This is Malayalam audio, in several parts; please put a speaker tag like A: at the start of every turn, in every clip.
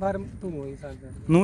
A: ഭാരം തൂങ്ങുമോ ഈ സാധനത്തിന്
B: നൂ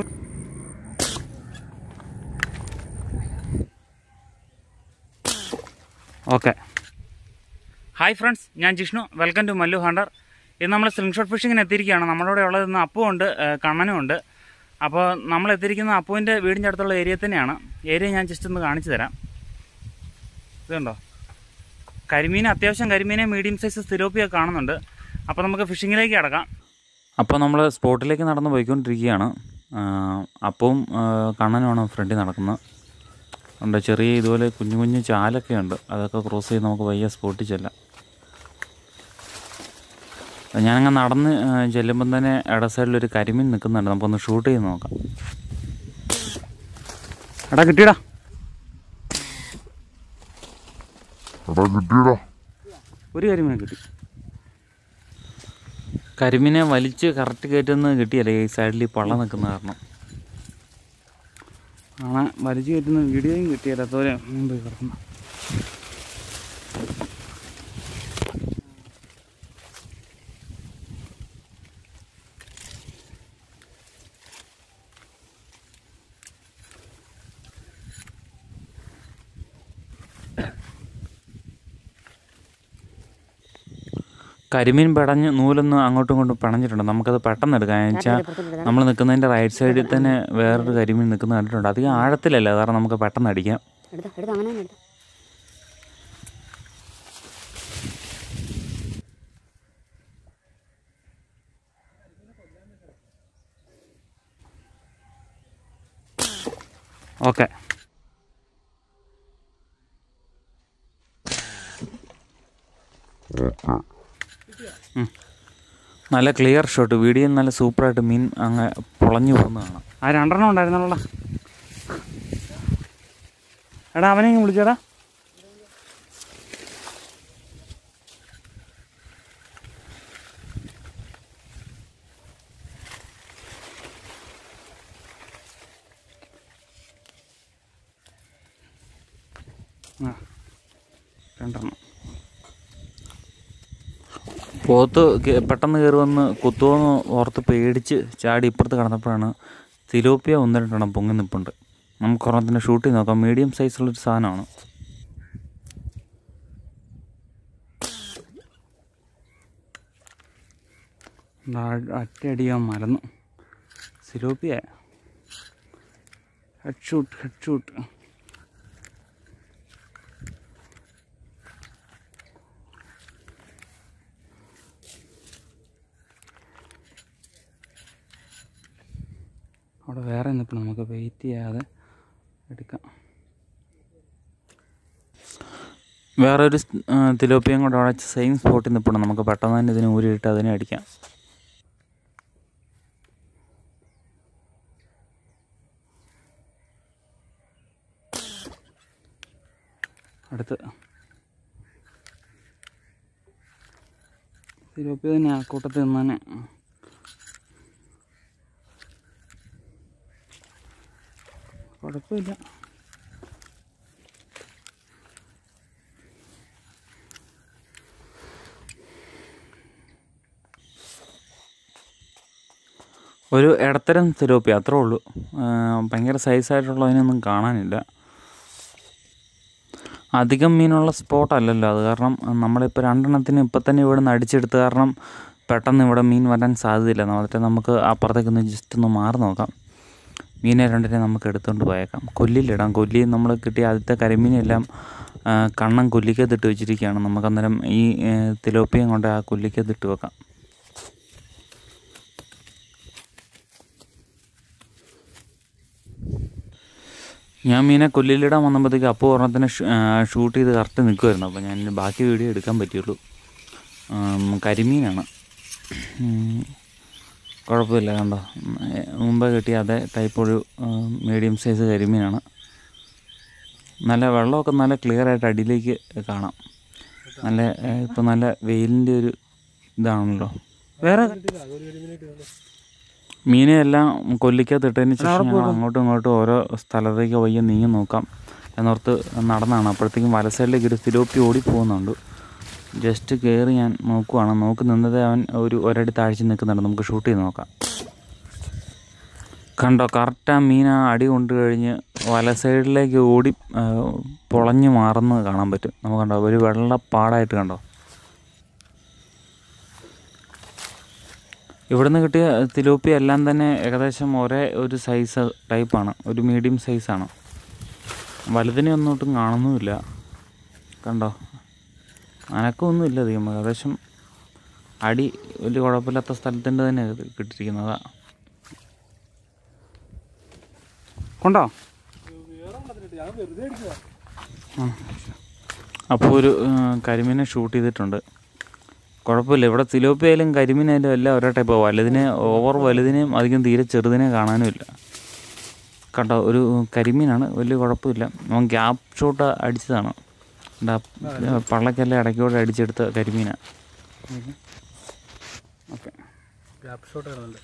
B: ഓക്കെ ഹായ് ഫ്രണ്ട്സ് ഞാൻ Jishnu welcome to Mallu hunter ഇന്ന് നമ്മൾ സ്ലിംഗ്ഷോട്ട് ഫിഷിങ്ങിന് എത്തിയിരിക്കുകയാണ് നമ്മുടെ ഇവിടെ ഉള്ളത് ഇന്ന് അപ്പുണ്ട് കണ്ണനും ഉണ്ട് അപ്പോൾ നമ്മൾ എത്തിയിരിക്കുന്ന അപ്പുവിൻ്റെ വീടിൻ്റെ അടുത്തുള്ള ഏരിയ തന്നെയാണ് ഏരിയ ഞാൻ ജസ്റ്റ് ഒന്ന് കാണിച്ചു തരാം ഇതുണ്ടോ കരിമീൻ അത്യാവശ്യം കരിമീനെ മീഡിയം സൈസ് തിലോപ്പിയൊക്കെ കാണുന്നുണ്ട് അപ്പോൾ നമുക്ക് ഫിഷിങ്ങിലേക്ക് കിടക്കാം അപ്പോൾ നമ്മൾ സ്പോട്ടിലേക്ക് നടന്ന് പോയിക്കൊണ്ടിരിക്കുകയാണ് അപ്പവും കണ്ണനുമാണ് ഫ്രണ്ടിൽ നടക്കുന്നത് ഉണ്ട് ചെറിയ ഇതുപോലെ കുഞ്ഞു കുഞ്ഞു ചാലൊക്കെ ഉണ്ട് അതൊക്കെ ക്രോസ് ചെയ്ത് നമുക്ക് വയ്യ സ്പോട്ടിൽ ചെല്ലാം ഞാനങ്ങ് നടന്ന് ആ, ചെല്ലുമ്പം തന്നെ ഇട സൈഡിലൊരു കരിമീൻ നിൽക്കുന്നുണ്ട് നമുക്കൊന്ന് ഷൂട്ട് ചെയ്ത് നോക്കാം എടാ കിട്ടിയടാ
C: എടാ കിട്ടിയടാ
B: ഒരു കരിമീനെ കിട്ടി കരിമീനെ വലിച്ച് കറക്റ്റ് കയറ്റുന്നത് കിട്ടിയല്ലേ ഈ സൈഡിൽ ഈ പള്ള നിൽക്കുന്ന കാരണം ആണ് വലിച്ചു കയറ്റുന്ന വീഡിയോയും കിട്ടിയല്ല തോരെ മുമ്പ് കിടക്കുന്നു കരിമീൻ പിടഞ്ഞ് നൂലൊന്ന് അങ്ങോട്ടും ഇങ്ങോട്ടും പിണഞ്ഞിട്ടുണ്ട് നമുക്കത് പെട്ടെന്ന് എടുക്കാം എന്ന് വെച്ചാൽ നമ്മൾ നിൽക്കുന്നതിൻ്റെ റൈറ്റ് സൈഡിൽ തന്നെ വേറൊരു കരിമീൻ നിൽക്കുന്ന കണ്ടിട്ടുണ്ട് അധികം ആഴത്തിലല്ല കാരണം നമുക്ക് പെട്ടെന്ന് അടിക്കാം
D: എടുത്തോ എടുത്തോ അങ്ങനെ തന്നെ എടുത്തോ
B: ഓക്കെ നല്ല ക്ലിയർ ഷോട്ട് വീഡിയോയിൽ നല്ല സൂപ്പറായിട്ട് മീൻ അങ്ങ് പൊളഞ്ഞു പോകുന്ന കാണാം ആ രണ്ടെണ്ണം ഉണ്ടായിരുന്നല്ലോ എടാ അവനെ ഇങ്ങ് വിളിച്ചേടാ ആ രണ്ടെണ്ണം പോത്ത് കേ- പെട്ടെന്ന് കയറി വന്ന് കുത്തുമെന്ന് ഓർത്ത് പേടിച്ച് ചാടി ഇപ്പുറത്ത് കിടന്നപ്പോഴാണ് തിലോപ്പിയ ഒന്ന് രണ്ടെണ്ണം പൊങ്ങി നിൽപ്പുണ്ട് നമുക്ക് ഒരെണ്ണത്തിന് ഷൂട്ട് ചെയ്ത് നോക്കാം മീഡിയം സൈസുള്ളൊരു സാധനമാണ് ദാ അറ്റയടിയാൻ മറന്നു സിലോപ്പിയ ഹെഡ് ഷൂട്ട് ഹെഡ് ഷൂട്ട് അവിടെ വേറെ നിൽപ്പം നമുക്ക് വെയിറ്റ് ചെയ്യാതെ എടുക്കാം വേറെ ഒരു തിലോപ്പിയും കൂടെ അവിടെ സെയിം സ്പോട്ടിൽ നിൽപ്പുണ്ട് നമുക്ക് പെട്ടെന്ന് തന്നെ ഇതിന് ഊരിയിട്ട് അതിനെ അടിക്കാം അടുത്ത് തിലോപ്പിയ തന്നെ ആ കൂട്ടത്തിൽ നിന്ന് തന്നെ കുഴപ്പമില്ല ഒരു ഇടത്തരം തിലോപ്പി അത്രേ ഉള്ളൂ ആ, ഭയങ്കര സൈസായിട്ടുള്ളതിനൊന്നും കാണാനില്ല അധികം മീനുള്ള സ്പോട്ട് അല്ലല്ലോ അത് കാരണം നമ്മളിപ്പോൾ രണ്ടെണ്ണത്തിന് ഇപ്പം തന്നെ ഇവിടെ നിന്ന് അടിച്ചെടുത്ത് കാരണം പെട്ടെന്ന് ഇവിടെ മീൻ വരാൻ സാധ്യതയില്ല എന്നിട്ട് നമുക്ക് അപ്പുറത്തേക്കൊന്ന് ജസ്റ്റ് ഒന്ന് മാറി നോക്കാം മീനെ രണ്ടിനെ നമുക്ക് എടുത്തുകൊണ്ട് പോയേക്കാം കൊല്ലിലിടാം കൊല്ലി നമ്മൾ കിട്ടിയ ആദ്യത്തെ കരിമീനെല്ലാം ആ, കണ്ണൻ കൊല്ലിക്കകത്തിട്ട് വെച്ചിരിക്കുകയാണ് നമുക്ക് അന്നേരം ഈ ഏ, തിലോപ്പിയും കൊണ്ട് ആ കൊല്ലിക്കകത്തിട്ട് വെക്കാം ഞാൻ മീനെ കൊല്ലിലിടാൻ വന്നപ്പോഴത്തേക്ക് അപ്പോൾ ഒരെണ്ണത്തിന് ഷൂട്ട് ചെയ്ത് കറക്റ്റ് നിൽക്കുമായിരുന്നു അപ്പോൾ ഞാൻ ഇനി ബാക്കി വീഡിയോ എടുക്കാൻ പറ്റുള്ളൂ ഉം, കരിമീനാണ് ഉം, കുഴപ്പമില്ല കണ്ടോ ഉം, ഏ, മുമ്പേ കിട്ടിയ അതേ ടൈപ്പ് ഒരു മീഡിയം സൈസ് കരിമീനാണ് നല്ല വെള്ളമൊക്കെ നല്ല ക്ലിയർ ആയിട്ട് അടിയിലേക്ക് കാണാം നല്ല ഇപ്പം നല്ല വെയിലിൻ്റെ ഒരു ഇതാണല്ലോ വേറെ മീനെ എല്ലാം കൊല്ലിക്കകത്തിട്ടതിന് ശേഷം ഞങ്ങൾ അങ്ങോട്ടും ഇങ്ങോട്ടും ഓരോ സ്ഥലത്തേക്ക് വയ്യ നീങ്ങി നോക്കാം എന്നോർത്ത് നടന്നാണ് അപ്പോഴത്തേക്കും വല സൈഡിലേക്ക് ഒരു തിലോപ്പി ഓടി പോകുന്നുണ്ട് ജസ്റ്റ് കയറി ഞാൻ നോക്കുവാണ് നോക്കി നിന്നത് അവൻ ഒരു ഒരടി താഴ്ച നിൽക്കുന്നുണ്ട് നമുക്ക് ഷൂട്ട് ചെയ്ത് നോക്കാം കണ്ടോ കറക്റ്റ് ആ മീൻ ആ അടി കൊണ്ട് കഴിഞ്ഞ് വല സൈഡിലേക്ക് ഓടി ആ, പൊളഞ്ഞ് മാറുന്നത് കാണാൻ പറ്റും നമുക്ക് കണ്ടോ ഒരു വെള്ളപ്പാടായിട്ട് കണ്ടോ ഇവിടുന്ന് കിട്ടിയ തിലോപ്പി എല്ലാം തന്നെ ഏകദേശം ഒരേ ഒരു സൈസ് ടൈപ്പാണ് ഒരു മീഡിയം സൈസാണ് വലുതിനെ ഒന്നും ഒട്ടും കാണുന്നുമില്ല കണ്ടോ അനക്കമൊന്നുമില്ല അധികം ഏകദേശം അടി വലിയ കുഴപ്പമില്ലാത്ത സ്ഥലത്തിൻ്റെ തന്നെ ഇത് കിട്ടിയിരിക്കുന്നതാ കൊണ്ടോ അപ്പോൾ ഒരു ആ, കരിമീനെ ഷൂട്ട് ചെയ്തിട്ടുണ്ട് കുഴപ്പമില്ല ഇവിടെ തിലോപ്പിയായാലും കരിമീനായാലും എല്ലാം ഒരേ ടൈപ്പ് വലുതിനെ ഓവർ വലുതിനെയും അധികം തീരെ ചെറുതിനെ കാണാനുമില്ല കണ്ടോ ഒരു കരിമീനാണ് വലിയ കുഴപ്പമില്ല അവൻ ഗ്യാപ്പ് ഷോട്ട് അടിച്ചതാണ് എന്താ പള്ളക്കെല്ലാം ഇടയ്ക്കോടെ അടിച്ചെടുത്ത കരിമീനാണ് ഓക്കെ
A: ഗ്യാപ്പ് ഷോട്ട് കിടന്നുണ്ട്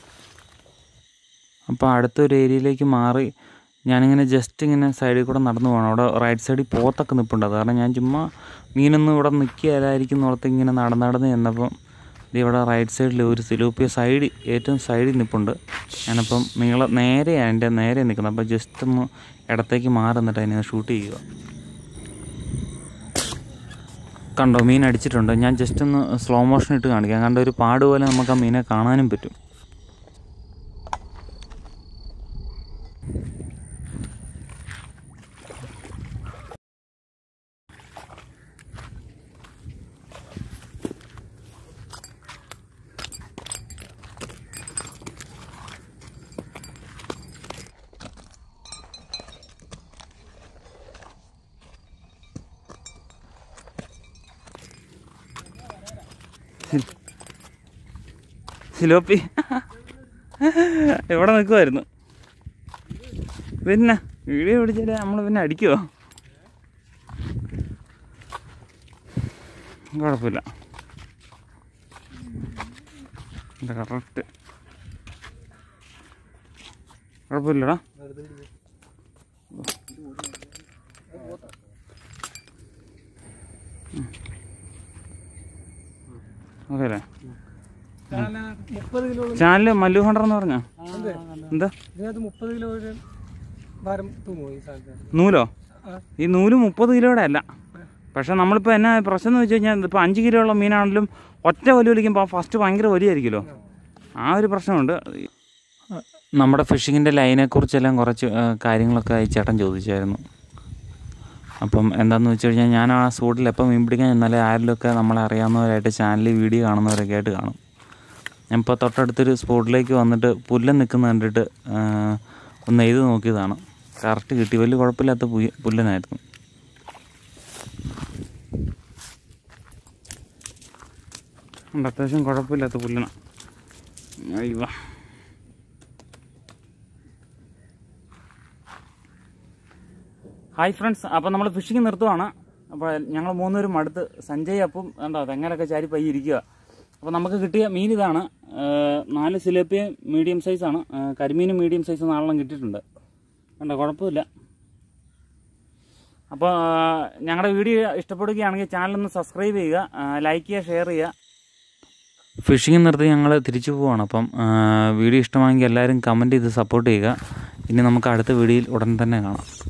B: അപ്പോൾ അടുത്തൊരു ഏരിയയിലേക്ക് മാറി ഞാനിങ്ങനെ ജസ്റ്റ് ഇങ്ങനെ സൈഡിൽ കൂടെ നടന്നു പോകണം അവിടെ റൈറ്റ് സൈഡിൽ പോത്തൊക്കെ നിൽപ്പുണ്ട് അത് കാരണം ഞാൻ ചുമ്മാ മീനൊന്നും ഇവിടെ നിൽക്കുകയല്ലായിരിക്കും ഓർത്ത് ഇങ്ങനെ നടന്ന് നടന്ന് ചെന്നപ്പം ഇത് ഇവിടെ റൈറ്റ് സൈഡിൽ ഒരു സിലൂപ്പിയ സൈഡ് ഏറ്റവും സൈഡിൽ നിൽപ്പുണ്ട് ഞാനപ്പം നീള നേരെയാണ് എൻ്റെ നേരെ നിൽക്കുന്നത് അപ്പോൾ ജസ്റ്റ് ഒന്ന് ഇടത്തേക്ക് മാറി എന്നിട്ട് അതിനെ ഷൂട്ട് ചെയ്യുക കണ്ടോ മീൻ അടിച്ചിട്ടുണ്ട് ഞാൻ ജസ്റ്റ് ഒന്ന് സ്ലോ മോഷൻ ഇട്ട് കാണിക്കാം കണ്ടോ ഒരു പാട് പോലെ നമുക്ക് ആ മീനെ കാണാനും പറ്റും സിലോപ്പി എവിടെ നിൽക്കുമായിരുന്നു പിന്നെ വീഡിയോ പിടിച്ചാൽ നമ്മൾ പിന്നെ അടിക്കുമോ കുഴപ്പമില്ല കറക്റ്റ് കുഴപ്പമില്ലടാ ഓക്കെ അല്ലേ
A: മുപ്പത് കിലോ
B: ചാനല് മല്ലു ഹണ്ടർ എന്ന് പറഞ്ഞോ എന്താ
A: ഇതിനകത്ത് മുപ്പത് കിലോ ഭാരം തൂങ്ങുമോ ഈ സാധനത്തിന്
B: നൂലോ
A: ആ.
B: ഈ നൂല് മുപ്പത് കിലോയുടെ അല്ല പക്ഷെ നമ്മളിപ്പോൾ എന്നാ പ്രശ്നം എന്ന് വെച്ച് കഴിഞ്ഞാൽ ഇപ്പോൾ അഞ്ച് കിലോ ഉള്ള മീനാണെങ്കിലും ഒറ്റ വലി വലിക്കുമ്പോൾ ഫസ്റ്റ് ഭയങ്കര വലിയായിരിക്കുമല്ലോ ആ ഒരു പ്രശ്നമുണ്ട് നമ്മുടെ ഫിഷിങ്ങിൻ്റെ ലൈനെക്കുറിച്ചെല്ലാം കുറച്ച് ആ, കാര്യങ്ങളൊക്കെ ഈ ചേട്ടൻ ചോദിച്ചായിരുന്നു അപ്പം എന്താണെന്ന് വെച്ച് കഴിഞ്ഞാൽ ഞാൻ ആ സൂട്ടിൽ എപ്പോൾ മീൻ പിടിക്കാൻ ചെന്നാലേ ആരിലൊക്കെ നമ്മളെ അറിയാവുന്നവരായിട്ട് ചാനലിൽ വീഡിയോ കാണുന്നവരൊക്കെ ആയിട്ട് കാണും ഞാൻ ഇപ്പോൾ തൊട്ടടുത്തൊരു സ്പോട്ടിലേക്ക് വന്നിട്ട് പുല്ലൻ നിൽക്കുന്ന കണ്ടിട്ട് ആ, ഒന്ന് എഴുതി നോക്കിയതാണ് കറക്റ്റ് കിട്ടി വലിയ കുഴപ്പമില്ലാത്ത പുയ- പുല്ലനായിരുന്നു ഉണ്ട്, അത്യാവശ്യം കുഴപ്പമില്ലാത്ത പുല്ലന അയ്യോ ഹായ് ഫ്രണ്ട്സ് അപ്പോൾ നമ്മൾ ഫിഷിങ് നിർത്തുവാണ് അപ്പോൾ ഞങ്ങൾ മൂന്നുപേരും അടുത്ത് സഞ്ജയ് അപ്പം എന്താ തെങ്ങലൊക്കെ ചാരി പയ്യെ ഇരിക്കുക അപ്പോൾ നമുക്ക് കിട്ടിയ മീൻ ഇതാണ് ആ, നാല് സിലേപ്പിയ മീഡിയം സൈസാണ് കരിമീനും മീഡിയം സൈസ് നാലെണ്ണം കിട്ടിയിട്ടുണ്ട് കണ്ടോ കുഴപ്പമില്ല അപ്പോൾ ഞങ്ങളുടെ വീഡിയോ ഇഷ്ടപ്പെടുകയാണെങ്കിൽ ചാനലൊന്ന് സബ്സ്ക്രൈബ് ചെയ്യുക ലൈക്ക് ചെയ്യുക ഷെയർ ചെയ്യുക ഫിഷിംഗ് നിർത്തി ഞങ്ങൾ തിരിച്ചു പോവാണ് അപ്പം ആ, വീഡിയോ ഇഷ്ടമായെങ്കിൽ എല്ലാവരും കമൻറ്റ് ചെയ്ത് സപ്പോർട്ട് ചെയ്യുക ഇനി നമുക്ക് അടുത്ത വീഡിയോയിൽ ഉടൻ തന്നെ കാണാം